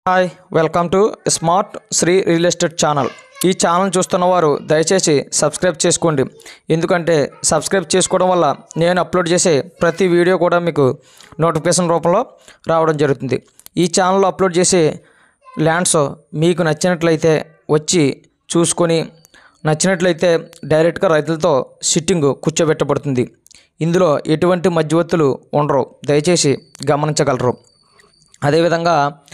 hi welcome to smart Sri real estate channel ఈ channel చూస్తున్న వారు దయచేసి సబ్స్క్రైబ్ చేసుకోండి ఎందుకంటే సబ్స్క్రైబ్ చేసుకోవడం వల్ల నేను అప్లోడ్ చేసే ప్రతి వీడియో కూడా మీకు నోటిఫికేషన్ రూపంలో రావడం జరుగుతుంది ఈ ఛానల్లో అప్లోడ్ చేసే ల్యాండ్స్ మీకు నచ్చినట్లయితే వచ్చి చూసుకొని నచ్చినట్లయితే డైరెక్ట్గా రైతులతో సిట్టింగ్ కూర్చోబెట్టబడుతుంది ఇందులో ఎటువంటి మధ్యవర్తులు ఉండరు దయచేసి గమనించగలరు అదేవిధంగా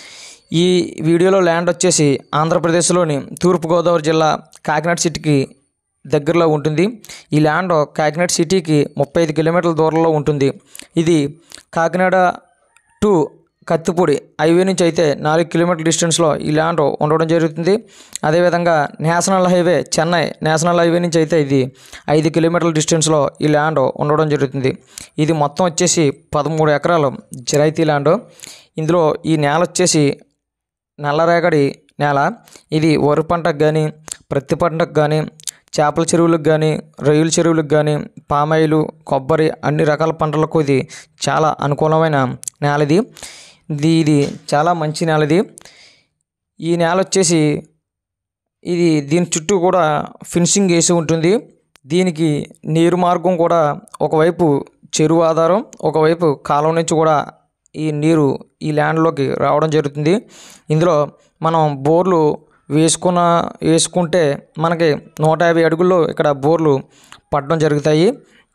ఈ వీడియోలో ల్యాండ్ వచ్చేసి ఆంధ్రప్రదేశ్లోని తూర్పుగోదావరి జిల్లా కాకినాడ సిటీకి దగ్గరలో ఉంటుంది ఈ ల్యాండ్ కాకినాడ సిటీకి ముప్పై ఐదు కిలోమీటర్ల దూరంలో ఉంటుంది ఇది కాకినాడ టు కత్తిపూడి హైవే నుంచి అయితే నాలుగు కిలోమీటర్ల డిస్టెన్స్లో ఈ ల్యాండ్ ఉండడం జరుగుతుంది అదేవిధంగా national highway Chennai national highway నుంచి అయితే ఇది ఐదు కిలోమీటర్ల డిస్టెన్స్లో ఈ ల్యాండ్ ఉండడం జరుగుతుంది ఇది మొత్తం వచ్చేసి పదమూడు ఎకరాలు జిరాయితీ ల్యాండ్ ఇందులో ఈ నేల వచ్చేసి నల్లరేగడి నేల ఇది వరి పంటకు కానీ ప్రత్తి పంటకు కానీ చేపల చెరువులకు కానీ రొయ్యల చెరువులకు కానీ పామాయిలు కొబ్బరి అన్ని రకాల పంటలకు ఇది చాలా అనుకూలమైన నేల ఇది ఇది ఇది చాలా మంచి నేల ఇది ఈ నేల వచ్చేసి ఇది దీని చుట్టూ కూడా ఫినిషింగ్ వేసి ఉంటుంది దీనికి నీరు మార్గం కూడా ఒకవైపు చెరువు ఆధారం ఒకవైపు కాలువ నుంచి కూడా ఈ నీరు ఈ ల్యాండ్లోకి రావడం జరుగుతుంది ఇందులో మనం బోర్లు వేసుకున్న వేసుకుంటే మనకి నూట యాభై అడుగుల్లో ఇక్కడ బోర్లు పడడం జరుగుతాయి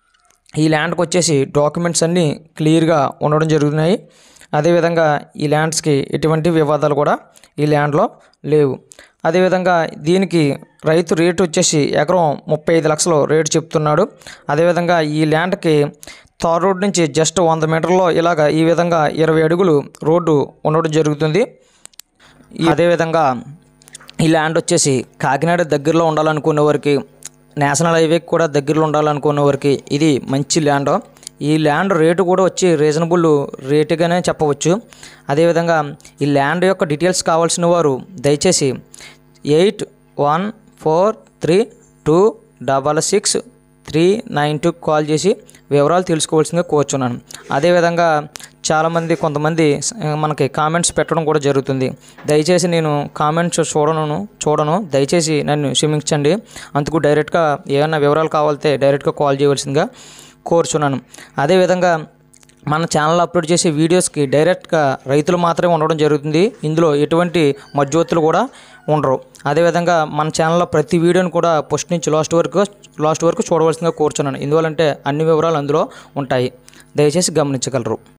ఈ ల్యాండ్కి వచ్చేసి డాక్యుమెంట్స్ అన్నీ క్లియర్గా ఉండడం జరుగుతున్నాయి అదేవిధంగా ఈ ల్యాండ్స్కి ఎటువంటి వివాదాలు కూడా ఈ ల్యాండ్లో లేవు అదేవిధంగా దీనికి రైతు రేటు వచ్చేసి ఎకరం ముప్పై ఐదు లక్షలు రేటు చెప్తున్నాడు అదేవిధంగా ఈ ల్యాండ్కి తార్ రోడ్ నుంచి జస్ట్ వంద మీటర్లో ఇలాగ ఈ విధంగా ఇరవై అడుగులు రోడ్డు ఉండడం జరుగుతుంది ఈ- అదేవిధంగా ఈ ల్యాండ్ వచ్చేసి కాకినాడ దగ్గరలో ఉండాలనుకునే వారికి నేషనల్ హైవేకి కూడా దగ్గరలో ఉండాలనుకునే వారికి ఇది మంచి ల్యాండ్ ఈ ల్యాండ్ రేటు కూడా వచ్చి రీజనబుల్ రేటుగానే చెప్పవచ్చు అదేవిధంగా ఈ ల్యాండ్ యొక్క డీటెయిల్స్ కావాల్సిన వారు దయచేసి eight one four three two double six three nine two call చేసి వివరాలు తెలుసుకోవాల్సిందిగా కోరుచున్నాను అదేవిధంగా చాలామంది కొంతమంది ఆ, మనకి కామెంట్స్ పెట్టడం కూడా జరుగుతుంది దయచేసి నేను కామెంట్స్ చూడను చూడను దయచేసి నన్ను క్షమించండి అందుకు డైరెక్ట్గా ఏమైనా వివరాలు కావాలితే డైరెక్ట్గా కాల్ చేయవలసిందిగా కోరుచున్నాను అదేవిధంగా మన ఛానల్ అప్లోడ్ చేసే వీడియోస్కి డైరెక్ట్గా రైతులు మాత్రమే ఉండడం జరుగుతుంది ఇందులో ఎటువంటి మధ్యవర్తులు కూడా ఉండరు అదేవిధంగా మన ఛానల్లో ప్రతి వీడియోని కూడా ఫస్ట్ నుంచి లాస్ట్ వరకు లాస్ట్ వరకు చూడవలసిందిగా కోరుచున్నాను ఎందువల్లంటే అన్ని వివరాలు అందులో ఉంటాయి దయచేసి గమనించగలరు